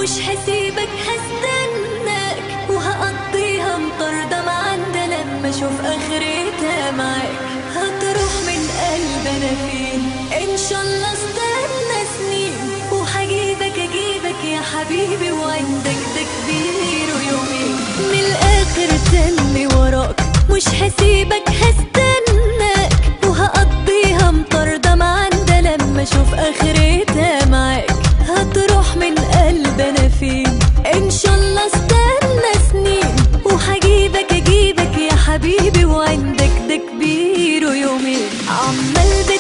مش هسيبك هستناك وهقضيها مطاردة معانا لما اشوف اخرتها معاك هتروح من قلب انا فين ان شاء الله استنى سنين وهجيبك اجيبك يا حبيبي وعندك ده كبير ويومين من الاخر تاني وراك مش هسيبك هستناك وهقضيها مطاردة معانا لما اشوف اخرتها معاك هتروح من قلب انا فين ان شاء الله استنى سنين وهجيبك اجيبك يا حبيبي وعندك ده كبير ويومين عمال